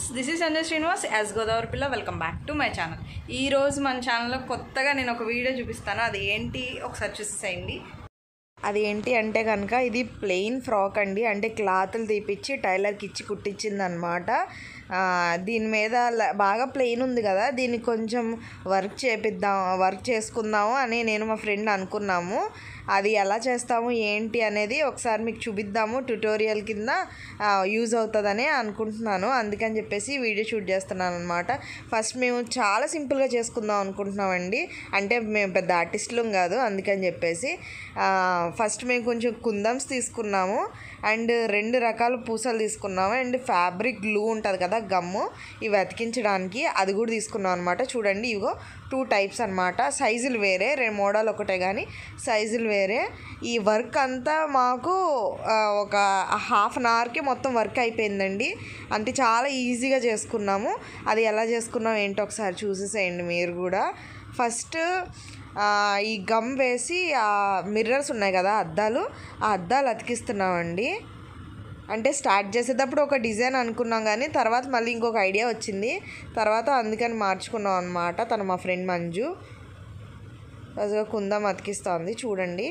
This is Sanjay Srinivas as Godavari Pilla welcome back to my channel ఈ రోజు మన ఛానల్లో కొత్తగా నేను ఒక వీడియో చూపిస్తాను అది ఏంటి ఒకసారి చూసేసేయండి అది ఏంటి అంటే కనుక ఇది ప్లెయిన్ ఫ్రాక్ అండి అంటే క్లాత్లు తీపిచ్చి టైలర్కి ఇచ్చి కుట్టించింది అనమాట దీని మీద ల- బాగా ప్లెయిన్ ఉంది కదా దీన్ని కొంచెం వర్క్ చేపిద్దాం వర్క్ చేసుకుందాము అని నేను మా ఫ్రెండ్ అనుకున్నాము అది ఎలా చేస్తాము ఏంటి అనేది ఒకసారి మీకు చూపిద్దాము ట్యుటోరియల్ కింద యూజ్ అవుతుందని అనుకుంటున్నాను అందుకని చెప్పేసి వీడియో షూట్ చేస్తున్నాను అనమాట ఫస్ట్ మేము చాలా సింపుల్గా చేసుకుందాం అనుకుంటున్నామండి అంటే మేము పెద్ద ఆర్టిస్టులం కాదు అందుకని చెప్పేసి ఆ, ఫస్ట్ మేము కొంచెం కుందమ్స్ తీసుకున్నాము అండ్ రెండు రకాల పూసలు తీసుకున్నాము అండ్ ఫ్యాబ్రిక్ గ్లూ ఉంటుంది కదా గమ్ము ఇవి అతికించడానికి అది కూడా తీసుకున్నాం అనమాట చూడండి ఇగో టూ టైప్స్ అనమాట సైజులు వేరే రెండు మోడల్ ఒకటే కానీ సైజులు వేరే ఈ వర్క్ అంతా మాకు ఆ, ఒక హాఫ్ అన్ అవర్కి మొత్తం వర్క్ అయిపోయిందండి అంటే చాలా ఈజీగా చేసుకున్నాము అది ఎలా చేసుకున్నాం ఏంటో ఒకసారి చూసేసేయండి మీరు కూడా ఫస్ట్ ఆ, ఈ గమ్ వేసి ఆ మిర్రర్స్ ఉన్నాయి కదా అద్దాలు ఆ అద్దాలు అతికిస్తున్నామండి అంటే స్టార్ట్ చేసేటప్పుడు ఒక డిజైన్ అనుకున్నాం కానీ తర్వాత మళ్ళీ ఇంకొక ఐడియా వచ్చింది తర్వాత అందుకని మార్చుకున్నాం అనమాట తను మా ఫ్రెండ్ మంజు అదిగో కుందం అతికిస్తోంది చూడండి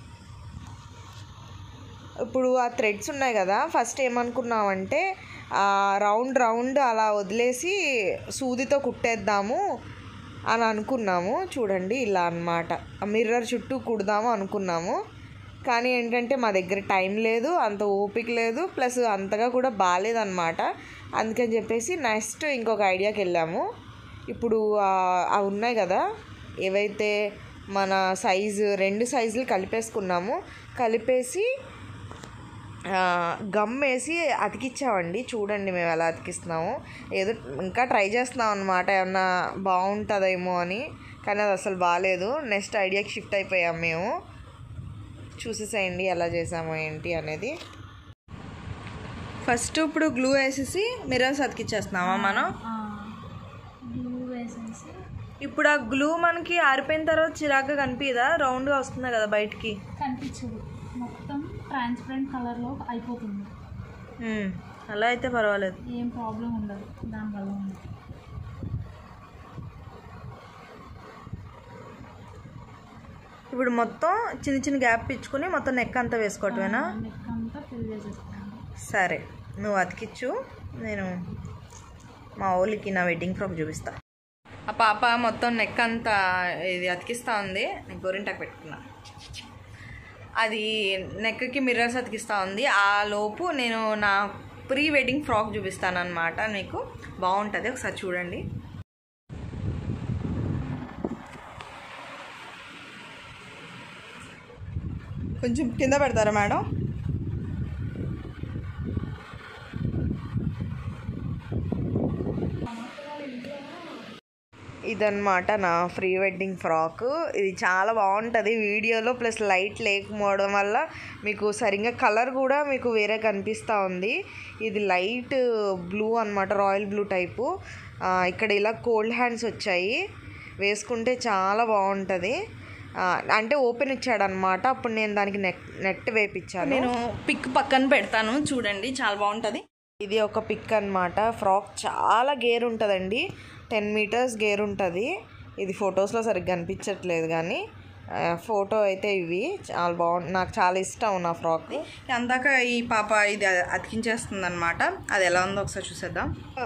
ఇప్పుడు ఆ థ్రెడ్స్ ఉన్నాయి కదా ఫస్ట్ ఏమనుకున్నామంటే ఆ రౌండ్ రౌండ్ అలా వదిలేసి సూదితో కుట్టేద్దాము అని అనుకున్నాము చూడండి ఇలా అన్నమాట ఆ మిర్రర్ చుట్టూ కుడదాము అనుకున్నాము కానీ ఏంటంటే మా దగ్గర టైం లేదు అంత ఓపిక లేదు ప్లస్ అంతగా కూడా బాగాలేదన్నమాట అందుకని చెప్పేసి నెక్స్ట్ ఇంకొక ఐడియాకి వెళ్ళాము ఇప్పుడు ఆ- అవి ఉన్నాయి కదా ఏవైతే మన సైజు రెండు సైజులు కలిపేసుకున్నాము కలిపేసి ఆ, గమ్ వేసి అతికిచ్చామండి చూడండి మేము ఎలా అతికిస్తున్నాము ఏదో ఇంకా ట్రై చేస్తున్నాం అనమాట ఏమన్నా బాగుంటుందేమో అని కానీ అది అసలు బాగాలేదు నెక్స్ట్ ఐడియాకి షిఫ్ట్ అయిపోయాం మేము చూసేసేయండి ఎలా చేసాము ఏంటి అనేది ఫస్ట్ ఇప్పుడు గ్లూ వేసేసి మిర్రర్స్ అతికిచ్చేస్తున్నామా మనం బ్లూ వేసేసి ఇప్పుడు ఆ గ్లూ మనకి ఆరిపోయిన తర్వాత చిరాగ్గా కనిపించదా రౌండ్గా వస్తుంది కదా బయటికి కనిపించదు మొత్తం ట్రాన్స్పరెంట్ కలర్లో అయిపోతుంది మ్మ్. అలా అయితే పర్వాలేదు ఏం ప్రాబ్లం ఉండదు దానివల్ల ఇప్పుడు మొత్తం చిన్న చిన్న గ్యాప్ ఇచ్చుకుని మొత్తం నెక్ అంతా వేసుకోవటమేనా నెక్ అంతా ఫిల్ చేసేస్తాను సరే నువ్వు అతికిచ్చు నేను మా ఓలికి నా వెడ్డింగ్ ఫ్రాక్ చూపిస్తా ఆ పాప మొత్తం నెక్ అంతా ఇది అతికిస్తా ఉంది నేను గోరింటాకు పెట్టుకున్నా అది నెక్కి మిర్రర్స్ అతికిస్తా ఉంది ఆ లోపు నేను నా ప్రీ వెడ్డింగ్ ఫ్రాక్ చూపిస్తాను అనమాట మీకు బాగుంటుంది ఒకసారి చూడండి కొంచెం కింద పెడతారా మేడం ఇదన్నమాట నా ప్రీ వెడ్డింగ్ ఫ్రాక్ ఇది చాలా బాగుంటుంది వీడియోలో ప్లస్ లైట్ లేకపోవడం వల్ల మీకు సరిగ్గా కలర్ కూడా మీకు వేరే కనిపిస్తూ ఉంది ఇది లైట్ బ్లూ అన్నమాట రాయల్ బ్లూ టైపు ఆ, ఇక్కడ ఇలా కోల్డ్ హ్యాండ్స్ వచ్చాయి వేసుకుంటే చాలా బాగుంటుంది ఆ, అంటే ఓపెన్ ఇచ్చాడనమాట అప్పుడు నేను దానికి నెక్ నెట్ వేపించాను నేను పిక్ పక్కన పెడతాను చూడండి చాలా బాగుంటుంది ఇది ఒక పిక్ అన్నమాట ఫ్రాక్ చాలా గేర్ ఉంటుందండి టెన్ మీటర్స్ గేర్ ఉంటుంది ఇది ఫొటోస్లో సరిగ్గా కనిపించట్లేదు కానీ ఆ, ఫోటో అయితే ఇవి చాలా బాగుంది నాకు చాలా ఇష్టం నా ఫ్రాక్ అందాక ఈ పాప ఇది అతికించేస్తుంది అనమాట అది ఎలా ఉందో ఒకసారి చూసేద్దాం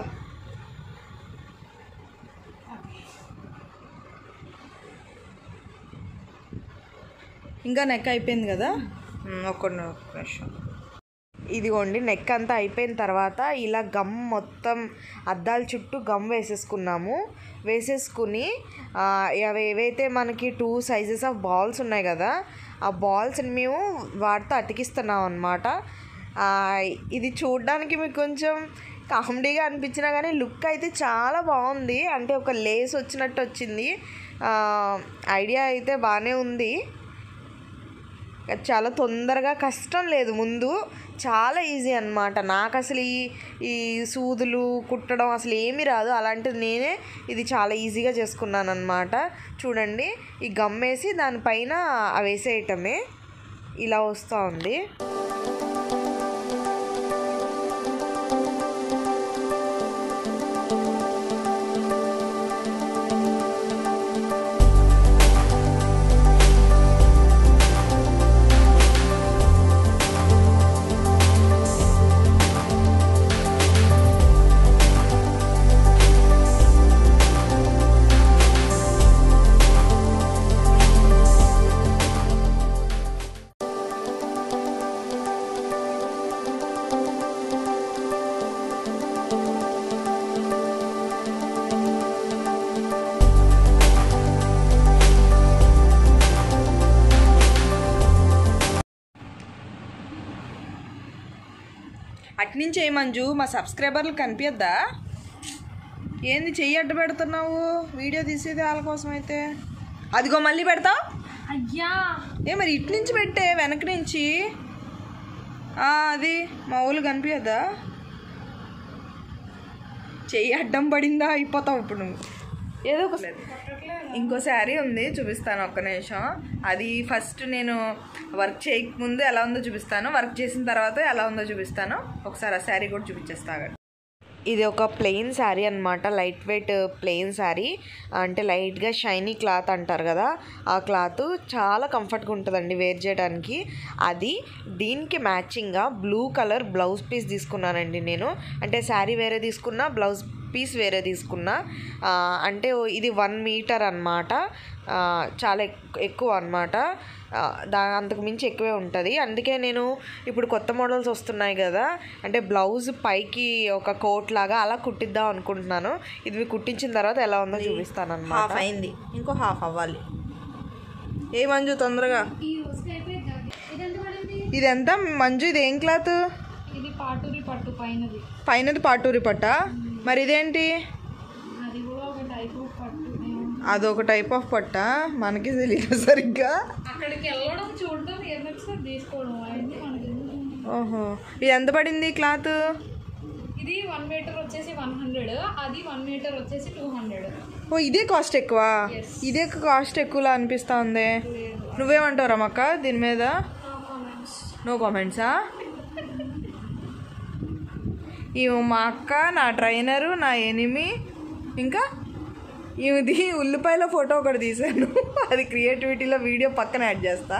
ఇంకా నెక్ అయిపోయింది కదా మ్, ఒక్క నిమిషం ఇదిగోండి నెక్ అంతా అయిపోయిన తర్వాత ఇలా గమ్ మొత్తం అద్దాల చుట్టూ గమ్ వేసేసుకున్నాము వేసేసుకుని ఆ, అవి ఏవైతే మనకి టూ సైజెస్ ఆఫ్ బాల్స్ ఉన్నాయి కదా ఆ బాల్స్ని మేము వాటితో అతికిస్తున్నాం అనమాట ఇది చూడడానికి మీకు కొంచెం కామెడీగా అనిపించినా కానీ లుక్ అయితే చాలా బాగుంది అంటే ఒక లేస్ వచ్చినట్టు వచ్చింది ఐడియా అయితే బాగానే ఉంది చాలా తొందరగా కష్టం లేదు ముందు చాలా ఈజీ అన్నమాట నాకు అసలు ఈ ఈ సూదులు కుట్టడం అసలు ఏమీ రాదు అలాంటిది నేనే ఇది చాలా ఈజీగా చేసుకున్నాను అనమాట చూడండి ఈ గమ్ వేసి దానిపైన అవి వేసేయటమే ఇలా వస్తూ ఉంది అట్నుంచి ఏ మంజు మా సబ్స్క్రైబర్లు కనిపించద్దా ఏంది చెయ్యి అడ్డు పెడుతున్నావు వీడియో తీసేది వాళ్ళ కోసం అయితే అదిగో మళ్ళీ పెడతావు అయ్యా ఏ మరి ఇటు నుంచి పెట్టే వెనక నుంచి ఆ, అది మా ఊళ్ళు కనిపించద్దా చెయ్యి అడ్డం పడిందా అయిపోతావు ఇప్పుడు నువ్వు ఏదో ఒక ఇంకో శారీ ఉంది చూపిస్తాను ఒక్క నిమిషం అది ఫస్ట్ నేను వర్క్ చేయకముందు ఎలా ఉందో చూపిస్తాను వర్క్ చేసిన తర్వాత ఎలా ఉందో చూపిస్తాను ఒకసారి ఆ శారీ కూడా చూపించేస్తాను ఇది ఒక ప్లెయిన్ శారీ అనమాట లైట్ వెయిట్ ప్లెయిన్ శారీ అంటే లైట్గా షైనీ క్లాత్ అంటారు కదా ఆ క్లాత్ చాలా కంఫర్ట్గా ఉంటుందండి వేర్ చేయడానికి అది దీనికి మ్యాచింగ్గా బ్లూ కలర్ బ్లౌజ్ పీస్ తీసుకున్నానండి నేను అంటే శారీ వేరే తీసుకున్నా బ్లౌజ్ పీస్ వేరే తీసుకున్నా ఆ, అంటే ఇది వన్ మీటర్ అనమాట చాలా ఎక్- ఎక్కువ అనమాట దా అంతకు మించి ఎక్కువే ఉంటుంది అందుకే నేను ఇప్పుడు కొత్త మోడల్స్ వస్తున్నాయి కదా అంటే బ్లౌజ్ పైకి ఒక కోట్ లాగా అలా కుట్టిద్దాం అనుకుంటున్నాను ఇది మీకు కుట్టించిన తర్వాత ఎలా ఉందో చూపిస్తాను అనమాట హాఫ్ అయింది ఇంకో హాఫ్ అవ్వాలి ఏ మంజు తొందరగా ఈ రోజుకి అయిపోయింది ఇది ఎంత పడింది ఇది ఎంత మంజు ఇది ఏం క్లాత్ ఇది పాటూరి పట్టు పైనది పైనది పాటూరి పట్ట మరి ఇదేంటి అది కూడా ఒక టైప్ ఆఫ్ పట్టు అదొక టైప్ ఆఫ్ పట్ట మనకి తెలియదు సరిగ్గా అక్కడికి వెళ్ళడం చూడడం ఏం నచ్చితే తీసుకోవడం అవన్నీ మనకి ఎందుకు? ఓహో ఇది ఎంత పడింది క్లాత్ ఇది వన్ మీటర్ వచ్చేసి వన్ హండ్రెడ్ అది వన్ మీటర్ వచ్చేసి టూ హండ్రెడ్ ఓ ఇదే కాస్ట్ ఎక్కువ ఇదే కాస్ట్ ఎక్కువలా అనిపిస్తా ఉంది నువ్వేమంటావు రమక్క దీని మీద నో కామెంట్సా ఇవి మా అక్క నా ట్రైనరు నా ఎనిమి ఇంకా ఇది ఉల్లిపాయల ఫోటో ఒకటి తీశాను అది క్రియేటివిటీలో వీడియో పక్కన యాడ్ చేస్తా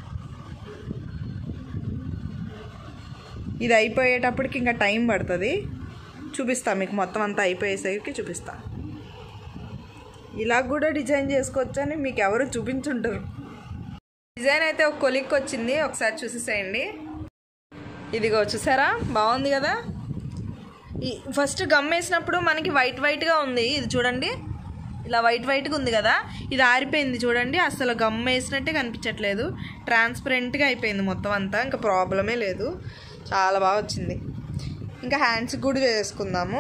ఇది అయిపోయేటప్పటికి ఇంకా టైం పడుతుంది చూపిస్తా మీకు మొత్తం అంతా అయిపోయేసరికి చూపిస్తా ఇలా కూడా డిజైన్ చేసుకోవచ్చని మీకు ఎవరు చూపించుంటారు డిజైన్ అయితే ఒక కొలిక్ వచ్చింది ఒకసారి చూసేసేయండి ఇదిగో చూసారా బాగుంది కదా ఈ ఫస్ట్ గమ్ వేసినప్పుడు మనకి వైట్ వైట్గా ఉంది ఇది చూడండి ఇలా వైట్ వైట్గా ఉంది కదా ఇది ఆరిపోయింది చూడండి అసలు గమ్ వేసినట్టే కనిపించట్లేదు ట్రాన్స్పరెంట్గా అయిపోయింది మొత్తం అంతా ఇంకా ప్రాబ్లమే లేదు చాలా బాగా వచ్చింది ఇంకా హ్యాండ్స్ కూడా వేసుకుందాము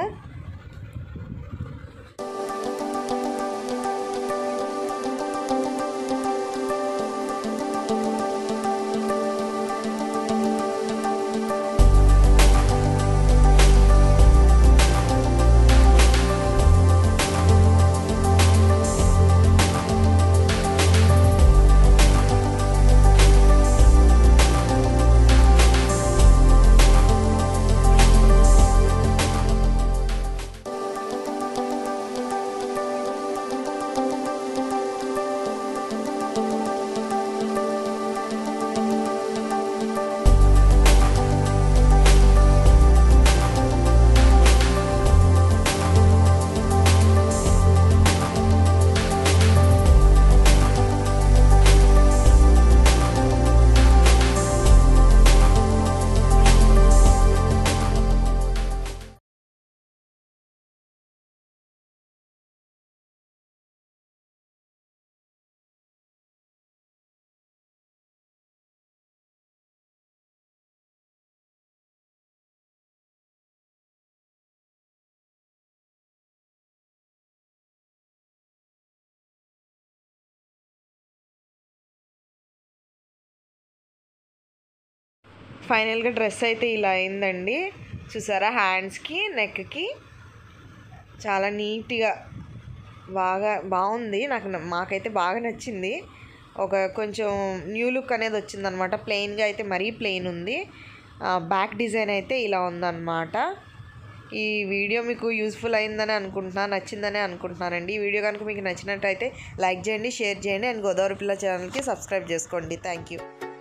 ఫైనల్గా డ్రెస్ అయితే ఇలా అయిందండి చూసారా హ్యాండ్స్కి నెక్కి చాలా నీట్గా బాగా బాగుంది నాకు న- మాకైతే బాగా నచ్చింది ఒక కొంచెం న్యూ లుక్ అనేది వచ్చిందనమాట ప్లెయిన్గా అయితే మరీ ప్లెయిన్ ఉంది బ్యాక్ డిజైన్ అయితే ఇలా ఉందన్నమాట ఈ వీడియో మీకు యూస్ఫుల్ అయిందని అనుకుంటున్నా నచ్చిందని అనుకుంటున్నానండి ఈ వీడియో కనుక మీకు నచ్చినట్టయితే లైక్ చేయండి షేర్ చేయండి అండ్ గోదావరి పిల్ల ఛానల్కి సబ్స్క్రైబ్ చేసుకోండి థ్యాంక్ యూ